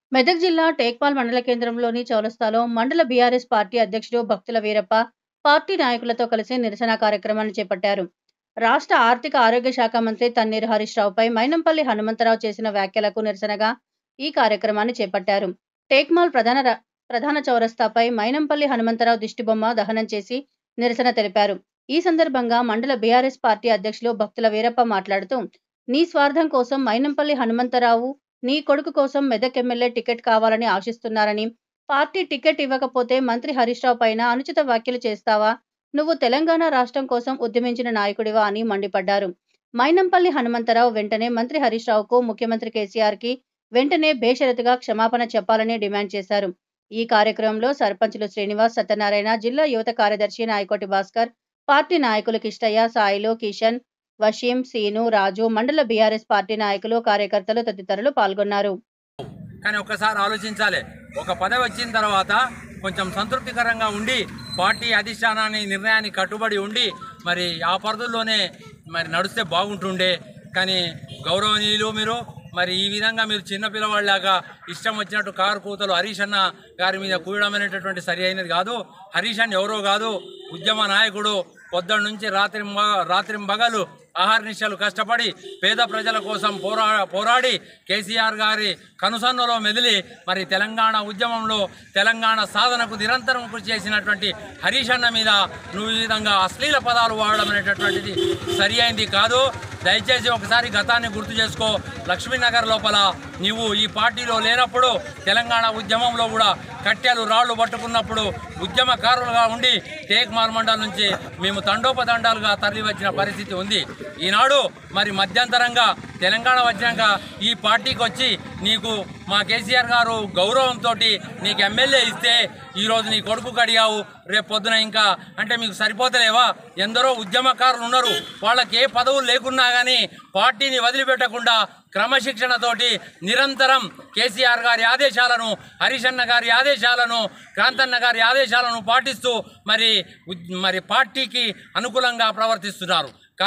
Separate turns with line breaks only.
మెదక్ జిల్లా టేక్పాల్ మండల కేంద్రంలోని చౌరస్తాలో మండల బీఆర్ఎస్ పార్టీ అధ్యక్షుడు భక్తుల వీరప్ప పార్టీ నాయకులతో కలిసి నిరసన కార్యక్రమాన్ని చేపట్టారు రాష్ట్ర ఆర్థిక ఆరోగ్య శాఖ మంత్రి తన్నీరు హరీష్ రావుపై మైనంపల్లి హనుమంతరావు చేసిన వ్యాఖ్యలకు నిరసనగా ఈ కార్యక్రమాన్ని చేపట్టారు టేక్మాల్ ప్రధాన ర- ప్రధాన చౌరస్తాపై మైనంపల్లి హనుమంతరావు దిష్టిబొమ్మ దహనం చేసి నిరసన తెలిపారు ఈ సందర్భంగా మండల బీఆర్ఎస్ పార్టీ అధ్యక్షులు భక్తుల వీరప్ప మాట్లాడుతూ నీ స్వార్థం కోసం మైనంపల్లి హనుమంతరావు నీ కొడుకు కోసం మెదక్ ఎమ్మెల్యే టికెట్ కావాలని ఆశిస్తున్నారని పార్టీ టికెట్ ఇవ్వకపోతే మంత్రి హరీష్ రావు పైన అనుచిత వ్యాఖ్యలు చేస్తావా నువ్వు తెలంగాణ రాష్ట్రం కోసం ఉద్యమించిన నాయకుడివా అని మండిపడ్డారు మైనంపల్లి హనుమంతరావు వెంటనే మంత్రి హరీష్ రావుకు ముఖ్యమంత్రి కేసీఆర్ కి వెంటనే బేషరతుగా క్షమాపణ చెప్పాలని డిమాండ్ చేశారు ఈ కార్యక్రమంలో సర్పంచులు శ్రీనివాస్ సత్యనారాయణ జిల్లా యువత కార్యదర్శి నాయకోటి భాస్కర్ పార్టీ నాయకులు కిష్టయ్య సాయిలు కిషన్ వషీం సీను రాజు మండల బీఆర్ఎస్ పార్టీ నాయకులు కార్యకర్తలు తదితరులు పాల్గొన్నారు
కానీ ఒక్కసారి ఆలోచించాలి ఒక పదవి వచ్చిన తర్వాత కొంచెం సంతృప్తికరంగా ఉండి పార్టీ అధిష్టానాన్ని నిర్ణయాన్ని కట్టుబడి ఉండి మరి ఆ పరిధుల్లోనే మరి నడిస్తే బాగుంటుండే కానీ గౌరవనీయులు మీరు మరి ఈ విధంగా మీరు చిన్న పిల్లవాళ్ళలాగా ఇష్టం వచ్చినట్టు కారు కూతలు హరీష్ అన్న గారి మీద కూయడం అనేటటువంటి సరి అయినది కాదు హరీష్ అన్న ఎవరో కాదు ఉద్యమ నాయకుడు పొద్దున్న నుంచి రాత్రి రాత్రి బగలు ఆహారనిశలు కష్టపడి పేద ప్రజల కోసం పోరా పోరాడి కేసీఆర్ గారి కనుసన్నలో మెదిలి మరి తెలంగాణ ఉద్యమంలో తెలంగాణ సాధనకు నిరంతరం కృషి చేసినటువంటి హరీష్ అన్న మీద నువ్వు ఈ విధంగా అశ్లీల పదాలు వాడడం అనేటటువంటిది సరి అయింది కాదు దయచేసి ఒకసారి గతాన్ని గుర్తు చేసుకో లక్ష్మీనగర్ లోపల నీవు ఈ పార్టీలో లేనప్పుడు తెలంగాణ ఉద్యమంలో కూడా కట్టెలు రాళ్లు పట్టుకున్నప్పుడు ఉద్యమకారులుగా ఉండి టేక్మాల్ మండలం నుంచి మేము తండోపతండాలుగా తరలి వచ్చిన పరిస్థితి ఉంది ఈనాడు మరి మధ్యంతరంగా తెలంగాణ వచ్చినాక ఈ పార్టీకి వచ్చి నీకు మా కేసీఆర్ గారు గౌరవంతో నీకు ఎమ్మెల్యే ఇస్తే ఈరోజు నీ కొడుకు అడిగావు రేపు పొద్దున ఇంకా అంటే మీకు సరిపోతలేవా ఎందరో ఉద్యమకారులు ఉన్నారు వాళ్ళకి ఏ పదవులు లేకున్నా కానీ పార్టీని వదిలిపెట్టకుండా క్రమశిక్షణతోటి నిరంతరం కేసీఆర్ గారి ఆదేశాలను హరిశన్న గారి ఆదేశాలను క్రాంతన్న గారి ఆదేశాలను పాటిస్తూ మరి ఉద్- మరి పార్టీకి అనుకూలంగా ప్రవర్తిస్తున్నారు